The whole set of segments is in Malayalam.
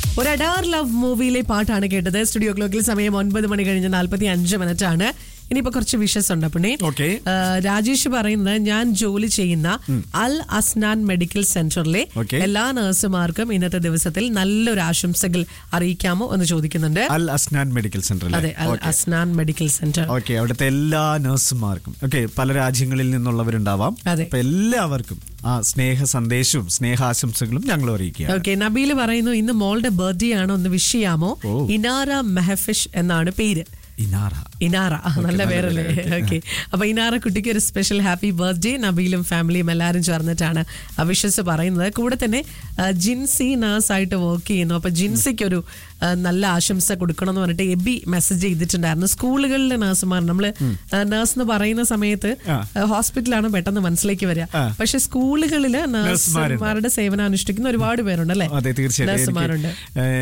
ഒരു അഡാർ ലവ് മൂവിയിലെ പാട്ടാണ് കേട്ടത് സ്റ്റുഡിയോ ക്ലോക്കിൽ സമയം ഒൻപത് മണി കഴിഞ്ഞ് നാൽപ്പത്തി അഞ്ച് മിനിറ്റ് ആണ് ഇനിയിപ്പോ കുറച്ച് വിഷസ് ഉണ്ട് പിന്നെ Okay. രാജേഷ് പറയുന്നത് ഞാൻ ജോലി ചെയ്യുന്ന അൽ അസ്നാൻ മെഡിക്കൽ സെന്ററിലെ Okay. എല്ലാ നഴ്സുമാർക്കും ഇന്നത്തെ ദിവസത്തിൽ നല്ലൊരു ആശംസകൾ അറിയിക്കാമോ എന്ന് ചോദിക്കുന്നുണ്ട് അൽ അസ്നാൻ മെഡിക്കൽ സെന്റർ അതെ Al Asnan medical centre okay അവിടുത്തെ എല്ലാ നഴ്സുമാർക്കും ഓക്കെ പല രാജ്യങ്ങളിൽ നിന്നുള്ളവരുണ്ടാവാം അതെ. അപ്പൊ എല്ലാവർക്കും ആ സ്നേഹ സന്ദേശവും സ്നേഹാശംസകളും ഞങ്ങൾ അറിയിക്കുക ഓക്കെ നബീൽ പറയുന്നു ഇന്ന് മോളുടെ ബർത്ത്ഡേ ആണ് ഒന്ന് വിഷ് ചെയ്യാമോ ഓ. ഇനാറ മെഹഫിഷ് എന്നാണ് പേര് ഇനാറ ഇനാറ നല്ല നല്ല പേരല്ലേ പേര്, okay. ഓക്കെ അപ്പൊ ഇനാറ കുട്ടിക്ക് ഒരു സ്പെഷ്യൽ ഹാപ്പി ബർത്ത്ഡേ നബീലും ഫാമിലിയും എല്ലാവരും ചേർന്നിട്ടാണ് വിഷസ് പറയുന്നത് കൂടെ തന്നെ ആ, ജിൻസി നേഴ്സ് ആയിട്ട് വർക്ക് ചെയ്യുന്നു അപ്പൊ ജിൻസിക്ക് ഒരു ആ, നല്ല ആശംസ കൊടുക്കണം എന്ന് പറഞ്ഞിട്ട് എബി മെസ്സേജ് ചെയ്തിട്ടുണ്ടായിരുന്നു സ്കൂളുകളിലെ നഴ്സുമാർ നമ്മള് നേഴ്സ് എന്ന് പറയുന്ന സമയത്ത് ആ. ഹോസ്പിറ്റലാണ് പെട്ടെന്ന് മനസ്സിലേക്ക് വരിക ആ. പക്ഷെ സ്കൂളുകളില് നഴ്സുമാരുണ്ട്. നഴ്സുമാരുടെ സേവനം അനുഷ്ഠിക്കുന്ന ഒരുപാട് പേരുണ്ട് അല്ലേ അതെ തീർച്ചയായിട്ടും നഴ്സുമാരുണ്ട്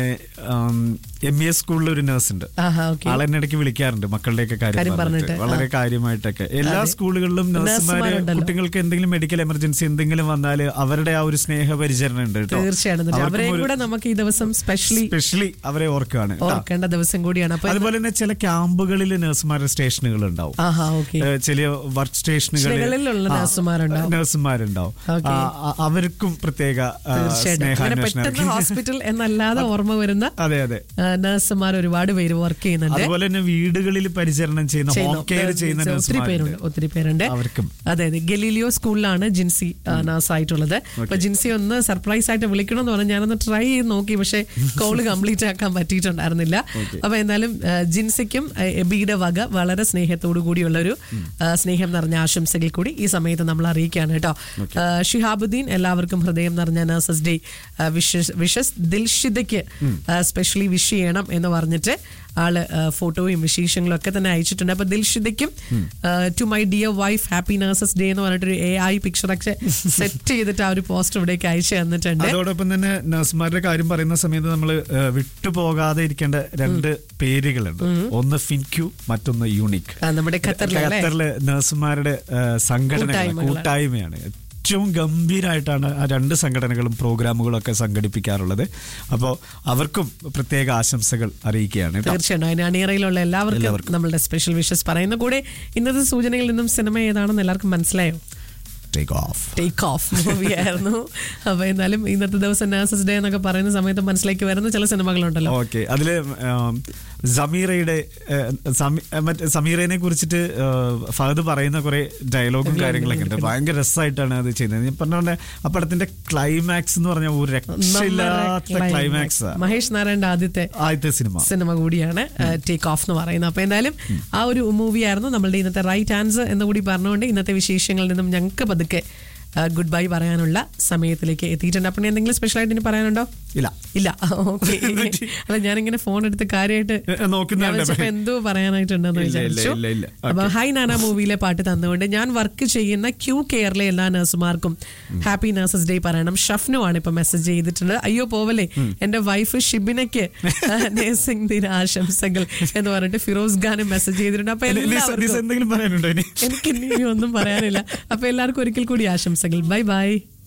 എം ഇ എസ് സ്കൂളിൽ ഒരു നഴ്സ് ഉണ്ട് ആഹാ ഓക്കെ ആളെന്നെ ഇടയ്ക്ക് വിളിക്കാറുണ്ട് മക്കളുടെയൊക്കെ കാര്യം കാര്യം പറഞ്ഞിട്ട് പറഞ്ഞിട്ട്. വളരെ ആ. കാര്യമായിട്ടൊക്കെ എല്ലാ അതെ. സ്കൂളുകളിലും നഴ്സുമാര് നഴ്സുമാരുണ്ടല്ലോ. കുട്ടികൾക്ക് എന്തെങ്കിലും മെഡിക്കൽ എമർജൻസി എന്തെങ്കിലും വന്നാൽ അവരുടെ ആ ഒരു സ്നേഹ പരിചരണം ഉണ്ട് കേട്ടോ തീർച്ചയായിട്ടും എന്നിട്ട് അവരെയും കൂടെ നമുക്ക് ഈ ദിവസം സ്പെഷ്യലി സ്പെഷ്യലി അവരെ ഓർക്കുകയാണ് കേട്ടോ. ഓർക്കേണ്ട ദിവസം കൂടിയാണ് അപ്പൊ അതുപോലെ തന്നെ ചില ക്യാമ്പുകളിൽ നഴ്സുമാരുടെ സ്റ്റേഷനുകൾ ഉണ്ടാവും ആഹാ ഓക്കെ ഏഹ് ചില വർക്ക് സ്റ്റേഷനുകളിലുള്ള നഴ്സുമാരുണ്ടാവും. നഴ്സുമാരുണ്ടാവും Okay. ആ, ആ, അവർക്കും പ്രത്യേക ആ, തീർച്ചയായിട്ടും അങ്ങനെ സ്നേഹാന്വേഷണം പെട്ടെന്ന് ഹോസ്പിറ്റൽ എന്നല്ലാതെ ഓർമ്മ വരുന്ന അതെ അതെ നഴ്സുമാർ ഒരുപാട് പേര് വർക്ക് ചെയ്യുന്നുണ്ട് അതുപോലെ തന്നെ വീടുകളിൽ പരിചരണം ചെയ്യുന്ന ഹോം ചെയ്യുന്നു. കെയർ ചെയ്യുന്ന ഒത്തിരി പേരുണ്ട് നഴ്സുമാരുണ്ട് ഒത്തിരി പേരുണ്ട് അവർക്കും. അതെ അതെ ഗലീലിയോ സ്കൂളിലാണ് ജിൻസി നഴ്സ് ആയിട്ടുള്ളത് അപ്പൊ ജിൻസി ഒന്ന് സർപ്രൈസ് ആയിട്ട് വിളിക്കണം എന്ന് പറഞ്ഞാൽ ഞാനൊന്ന് ട്രൈ ചെയ്ത് നോക്കി പക്ഷേ കോള് കംപ്ലീറ്റ് ആക്കാൻ പറ്റിയിട്ടുണ്ടായിരുന്നില്ല അപ്പൊ എന്നാലും ആ, ജിൻസിക്കും ആ, എബിയുടെ വക വളരെ സ്നേഹത്തോടു കൂടിയുള്ള ഒരു ആ, സ്നേഹം നിറഞ്ഞ ആശംസകൾ കൂടി ഈ സമയത്ത് നമ്മൾ അറിയിക്കുകയാണ് കേട്ടോ ആ, ഷിഹാബുദ്ദീൻ എല്ലാവർക്കും ഹൃദയം നിറഞ്ഞ നഴ്സസ് ഡേ വിഷസ് വിഷസ് ദിൽഷിദയ്ക്ക് സ്പെഷ്യലി വിഷ് ചെയ്യണം എന്ന് പറഞ്ഞിട്ട് ആള് ആ, ഫോട്ടോയും വിശേഷങ്ങളും ഒക്കെ തന്നെ അയച്ചിട്ടുണ്ട് അപ്പൊ ദിൽഷിദയ്ക്കും to my dear wife happy nurses day എന്ന് പറഞ്ഞിട്ടൊരു എ ഐ പിക്ചറൊക്കെ സെറ്റ് ചെയ്തിട്ട് ആ ഒരു പോസ്റ്റർ ഇവിടേക്ക് അയച്ചു തന്നിട്ടുണ്ട് അതോടൊപ്പം തന്നെ നഴ്സുമാരുടെ കാര്യം പറയുന്ന സമയത്ത് നമ്മൾ വിട്ടുപോകാതെ ഇരിക്കേണ്ട രണ്ട് പേരുകളുണ്ട് ഒന്ന് ഫിൻക്യൂ മറ്റൊന്ന് യൂണിക് ആ, നമ്മുടെ ഖത്തറിലെ അല്ലേ? ഖത്തറിലെ നഴ്സുമാരുടെ സംഘടന കൂട്ടായ്മകള്. കൂട്ടായ്മയാണ് ഏറ്റവും ഗംഭീരമായിട്ടാണ് ആ രണ്ട് സംഘടനകളും പ്രോഗ്രാമുകളും ഒക്കെ സംഘടിപ്പിക്കാറുള്ളത് അപ്പോൾ അവർക്കും പ്രത്യേക ആശംസകൾ അറിയിക്കുകയാണ് കേട്ടോ. തീർച്ചയായിട്ടും അതിന് അണിയറയിലുള്ള എല്ലാവർക്കും എല്ലാവർക്കും. നമ്മളുടെ സ്പെഷ്യൽ വിഷസ് പറയുന്ന കൂടെ ഇന്നത്തെ സൂചനകളിൽ നിന്നും സിനിമ ഏതാണെന്ന് എല്ലാവർക്കും മനസ്സിലായോ Take off. Take off movie ആയിരുന്നു അപ്പൊ എന്നാലും ഇന്നത്തെ ദിവസം നഴ്സസ് ഡേ എന്നൊക്കെ പറയുന്ന സമയത്ത് മനസ്സിലേക്ക് വരുന്ന ചില സിനിമകളുണ്ടല്ലോ ഓക്കെ അതില് ആം, സമീറയുടെ ഏ, സമി- ഏ, മറ്റേ സമീറയെ കുറിച്ചിട്ട് ഏ, ഫഹദ് പറയുന്ന കുറെ ഡയലോഗും കാര്യങ്ങളൊക്കെ ഉണ്ട് ഭയങ്കര രസമായിട്ടാണ് അത് ചെയ്യുന്നത് ഞാൻ പറഞ്ഞ പോലെ ആ പടത്തിന്റെ ക്ലൈമാക്സ് എന്ന് പറഞ്ഞാൽ ഒരു രക്ഷയില്ലാത്ത ക്ലൈമാക്സ് മഹേഷ് നാരായണന്റെ ആദ്യത്തെ ആദ്യത്തെ സിനിമ സിനിമ കൂടിയാണ് ടേക്ക് ഓഫ് എന്ന് പറയുന്നത് അപ്പൊ എന്തായാലും ആ ഒരു മൂവി ആയിരുന്നു നമ്മളുടെ ഇന്നത്തെ റൈറ്റ് ആൻസർ എന്ന് കൂടി പറഞ്ഞുകൊണ്ട് ഇന്നത്തെ വിശേഷങ്ങളിൽ നിന്നും ഞങ്ങൾക്ക് പതുക്കെ ഗുഡ് ബൈ പറയാനുള്ള സമയത്തിലേക്ക് എത്തിയിട്ടുണ്ട് അപ്പോൾ ഇനി എന്തെങ്കിലും സ്പെഷ്യൽ ആയിട്ട് ഇനി പറയാനുണ്ടോ ഇല്ല ഇല്ല ഓക്കെ അല്ല ഞാനിങ്ങനെ ഫോൺ എടുത്ത് കാര്യമായിട്ട് ഏ, ഏ, നോക്കുന്നുണ്ട്. ഞാൻ വിചാരിച്ചപ്പോ എന്തോ പറയാനായിട്ടുണ്ടെന്ന് ഇല്ല, ഇല്ല, വിചാരിച്ചു ഇല്ല, ഇല്ല. അപ്പൊ ഹൈ നാന മൂവിയിലെ പാട്ട് തന്നുകൊണ്ട് ഞാൻ വർക്ക് ചെയ്യുന്ന ക്യൂ കെയറിലെ എല്ലാ നഴ്സുമാർക്കും ഹാപ്പി നഴ്സസ് ഡേ പറയണം ഷഫ്നു ആണ് ഇപ്പൊ മെസ്സേജ് ചെയ്തിട്ടുള്ളത് അയ്യോ പോവല്ലേ എന്റെ വൈഫ് ഷിബിനയ്ക്ക് നേഴ്സിംഗ് ദിന ആശംസകൾ എന്ന് പറഞ്ഞിട്ട് ഫിറോസ് ഖാനും മെസ്സേജ് ചെയ്തിട്ടുണ്ട് അപ്പൊ നിസ്- നിസ് എല്ലാവർക്കും എന്തെങ്കിലും പറയാനുണ്ടോ ഇനി എനിക്ക് ഇനി ഒന്നും പറയാനില്ല അപ്പൊ എല്ലാവർക്കും ഒരിക്കൽ കൂടി ആശംസകൾ ബൈ ബൈ